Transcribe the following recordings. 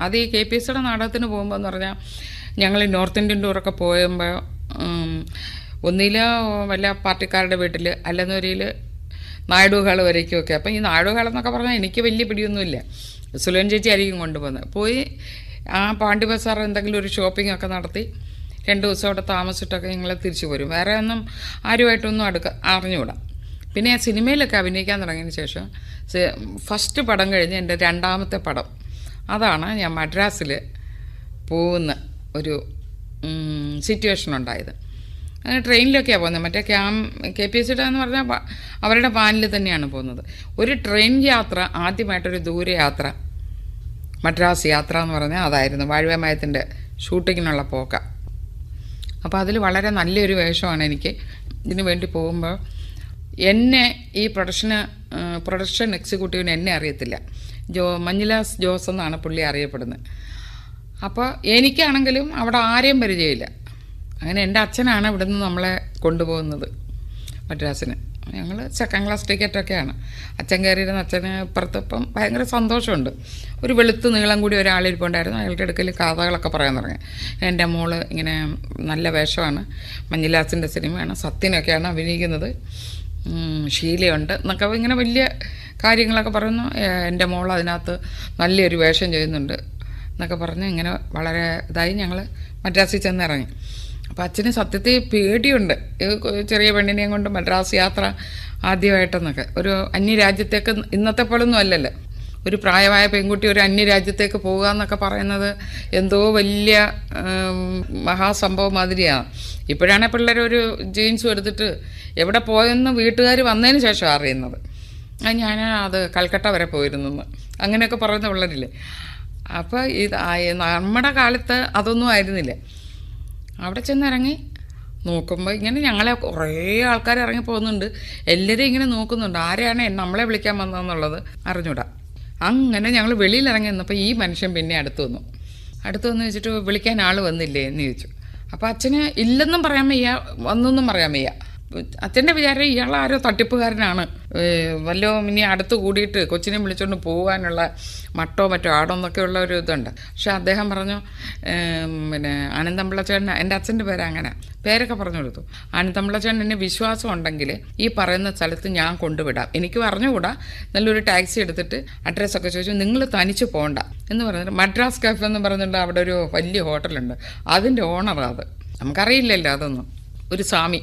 അത് ഈ K P S സിയുടെ നാടകത്തിന് പോകുമ്പോൾ എന്ന് പറഞ്ഞാൽ ഞങ്ങൾ നോർത്ത് ഇന്ത്യൻ ടൂറൊക്കെ പോകുമ്പോൾ ഒന്നില വല്ല പാർട്ടിക്കാരുടെ വീട്ടിൽ അല്ലെന്നൊരിൽ നായിഡുകൾ വരയ്ക്കുമൊക്കെ അപ്പം ഈ നായിഡുകൾ എന്നൊക്കെ പറഞ്ഞാൽ എനിക്ക് വലിയ പിടിയൊന്നുമില്ല സുലൻ ചേച്ചി ആയിരിക്കും കൊണ്ടുപോകുന്നത് പോയി ആ പാണ്ഡ്യ ബസാർ എന്തെങ്കിലും ഒരു ഷോപ്പിംഗ് ഒക്കെ നടത്തി രണ്ട് ദിവസം അവിടെ താമസിച്ചിട്ടൊക്കെ ഞങ്ങൾ തിരിച്ചു പോരും വേറെ ഒന്നും ആരുമായിട്ടൊന്നും അടുക്ക അറിഞ്ഞുകൂടാ പിന്നെ ഞാൻ സിനിമയിലൊക്കെ അഭിനയിക്കാൻ തുടങ്ങിയതിന് ശേഷം സി- ഫസ്റ്റ് പടം കഴിഞ്ഞ് എൻ്റെ രണ്ടാമത്തെ പടം അതാണ് ഞാൻ മദ്രാസിൽ പോകുന്ന ഒരു സിറ്റുവേഷൻ ഉണ്ടായത് അങ്ങനെ ട്രെയിനിലൊക്കെയാണ് പോകുന്നത് മറ്റേ ക്യാം കെ പി എസ് സിയുടെ എന്ന് പറഞ്ഞാൽ വ- അവരുടെ വാനിൽ തന്നെയാണ് പോകുന്നത് ഒരു ട്രെയിൻ യാത്ര ആദ്യമായിട്ടൊരു ദൂരയാത്ര മദ്രാസ് യാത്ര എന്ന് പറഞ്ഞാൽ അതായിരുന്നു വാഴ്വമയത്തിൻ്റെ ഷൂട്ടിങ്ങിനുള്ള പോക്ക അപ്പോൾ അതിൽ വളരെ നല്ലൊരു വേഷമാണ് എനിക്ക് ഇതിനു വേണ്ടി പോകുമ്പോൾ എന്നെ ഈ പ്രൊഡക്ഷന് പ്രൊഡക്ഷൻ എക്സിക്യൂട്ടീവിന് എന്നെ അറിയത്തില്ല ജോ മഞ്ഞിലാസ് ജോസ് എന്നാണ് പുള്ളി അറിയപ്പെടുന്നത് അപ്പോൾ എനിക്കാണെങ്കിലും അവിടെ ആരെയും പരിചയമില്ല അങ്ങനെ എൻ്റെ അച്ഛനാണ് ഇവിടുന്ന് നമ്മളെ കൊണ്ടുപോകുന്നത് മദ്രാസിന് ഞങ്ങൾ സെക്കൻഡ് ക്ലാസ് ടിക്കറ്റൊക്കെയാണ് അച്ഛൻ കയറിയിരുന്ന അച്ഛന് ഇപ്പുറത്ത് ഇപ്പം ഭയങ്കര സന്തോഷമുണ്ട് ഒരു വെളുത്ത് നീളം കൂടി ഒരാളിരിപ്പുണ്ടായിരുന്നു അയാളുടെ അടുക്കൽ കഥകളൊക്കെ പറയാൻ തുടങ്ങി എൻ്റെ മോള് ഇങ്ങനെ നല്ല വേഷമാണ് മഞ്ഞിലാസിൻ്റെ സിനിമയാണ് സത്യനൊക്കെയാണ് അഭിനയിക്കുന്നത് ഉം, ഷീലയുണ്ട് എന്നൊക്കെ ഇങ്ങനെ വലിയ കാര്യങ്ങളൊക്കെ പറയുന്നു ഏഹ്, എൻ്റെ മോൾ അതിനകത്ത് നല്ലൊരു വേഷം ചെയ്യുന്നുണ്ട് എന്നൊക്കെ പറഞ്ഞ് ഇങ്ങനെ വളരെ ഇതായി ഞങ്ങൾ മദ്രാസിൽ ചെന്നിറങ്ങി അപ്പോൾ അച്ഛന് സത്യത്തിൽ പേടിയുണ്ട് ഈ കൊ- ചെറിയ പെണ്ണിനെയും കൊണ്ട് മദ്രാസ് യാത്ര ആദ്യമായിട്ടെന്നൊക്കെ ഒരു അന്യരാജ്യത്തേക്ക് ഇന്നത്തെ പോലൊന്നും അല്ലല്ലോ ഒരു പ്രായമായ പെൺകുട്ടി ഒരു അന്യരാജ്യത്തേക്ക് പോകുക എന്നൊക്കെ പറയുന്നത് എന്തോ വലിയ ഉം, മഹാസംഭവം മാതിരിയാണ് ഇപ്പോഴാണ് പിള്ളേർ ഒരു ജീൻസും എടുത്തിട്ട് എവിടെ പോയെന്ന് വീട്ടുകാർ വന്നതിന് ശേഷം അറിയുന്നത് ആ, ഞാൻ അത് കൽക്കട്ട വരെ പോയിരുന്നു എന്ന്. അങ്ങനെയൊക്കെ പറയുന്ന പിള്ളേരില്ലേ അപ്പോൾ ഇത് ആ- നമ്മുടെ കാലത്ത് അതൊന്നും ആയിരുന്നില്ല അവിടെ ചെന്നിറങ്ങി നോക്കുമ്പോൾ ഇങ്ങനെ ഞങ്ങളെ കുറേ ആൾക്കാർ ഇറങ്ങി പോകുന്നുണ്ട് എല്ലാവരും ഇങ്ങനെ നോക്കുന്നുണ്ട് ആരെയാണ് എന്നെ- നമ്മളെ വിളിക്കാൻ വന്നതെന്നുള്ളത് അറിഞ്ഞൂടാ അങ്ങനെ ഞങ്ങൾ വെളിയിൽ ഇറങ്ങി നിന്നപ്പോൾ ഈ മനുഷ്യൻ പിന്നെ അടുത്ത് വന്നു അടുത്ത് വന്ന് വെച്ചിട്ട് വിളിക്കാൻ ആൾ വന്നില്ലേ എന്ന് ചോദിച്ചു അപ്പോൾ അച്ഛന് ഇല്ലെന്നും പറയാൻ വയ്യ വന്നെന്നും പറയാൻ വയ്യ അച്ഛൻ്റെ വിചാരം ഇയാൾ ആരോ തട്ടിപ്പുകാരനാണ് ഏഹ് വല്ലോ ഇനി അടുത്ത് കൂടിയിട്ട് കൊച്ചിനെ വിളിച്ചുകൊണ്ട് പോകാനുള്ള മട്ടോ മറ്റോ ആടോ എന്നൊക്കെ ഉള്ള ഒരു ഇതുണ്ട് പക്ഷെ അദ്ദേഹം പറഞ്ഞു ഏം, പിന്നെ ആനന്ദമ്പിള്ളച്ചേട്ടൻ എൻ്റെ അച്ഛൻ്റെ പേര് അങ്ങനെ പേരൊക്കെ പറഞ്ഞു കൊടുത്തു ആനന്ദമ്പിള്ളച്ചേട്ടൻ എന്നെ വിശ്വാസം ഉണ്ടെങ്കിൽ ഈ പറയുന്ന സ്ഥലത്ത് ഞാൻ കൊണ്ടുവിടാം എനിക്ക് പറഞ്ഞുകൂടാ നല്ലൊരു ടാക്സി എടുത്തിട്ട് അഡ്രസ്സൊക്കെ ചോദിച്ചു നിങ്ങൾ തനിച്ച് പോകണ്ട എന്ന് പറഞ്ഞിട്ട് മദ്രാസ് കാഫ് എന്ന് പറഞ്ഞിട്ട് അവിടെ ഒരു വലിയ ഹോട്ടലുണ്ട് അതിൻ്റെ ഓണറാണ് അത് നമുക്കറിയില്ലല്ലോ അതൊന്നും ഒരു സ്വാമി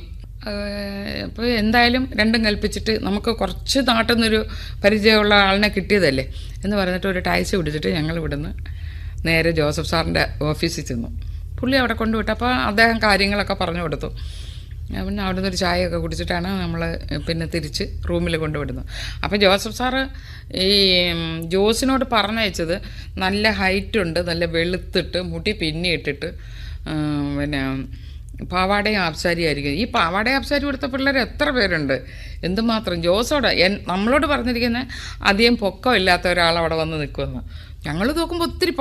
അപ്പോൾ എന്തായാലും രണ്ടും കൽപ്പിച്ചിട്ട് നമുക്ക് കുറച്ച് നാട്ടിൽ നിന്നൊരു പരിചയമുള്ള ആളിനെ കിട്ടിയതല്ലേ എന്ന് പറഞ്ഞിട്ട് ഒരു ടാക്സി പിടിച്ചിട്ട് ഞങ്ങൾ ഇവിടുന്ന് നേരെ ജോസഫ് സാറിൻ്റെ ഓഫീസിൽ ചെന്നു പുള്ളി അവിടെ കൊണ്ടുവിട്ടപ്പോൾ അദ്ദേഹം കാര്യങ്ങളൊക്കെ പറഞ്ഞു കൊടുത്തു ഞാൻ പിന്നെ അവിടുന്ന് ഒരു ചായയൊക്കെ കുടിച്ചിട്ടാണ് നമ്മൾ പിന്നെ തിരിച്ച് റൂമിൽ കൊണ്ടുവിടുന്നത് അപ്പോൾ ജോസഫ് സാറ് ഈ ഉം, ജോസിനോട് പറഞ്ഞയച്ചത് നല്ല ഹൈറ്റ് ഉണ്ട് നല്ല വെളുത്തിട്ട് മുടി പിന്നിയിട്ടിട്ട് ഉം, പിന്നെ പാവാടയും ആബ്സാരിയായിരിക്കും ഈ പാവാടയും ആബ്സാരി കൊടുത്ത പിള്ളേർ എത്ര പേരുണ്ട് എന്തുമാത്രം ജോസോട് എൻ നമ്മളോട് പറഞ്ഞിരിക്കുന്നത് അധികം പൊക്കം ഇല്ലാത്ത ഒരാൾ അവിടെ വന്ന് നിൽക്കുമെന്ന് ഞങ്ങൾ നോക്കുമ്പോൾ ഒത്തിരി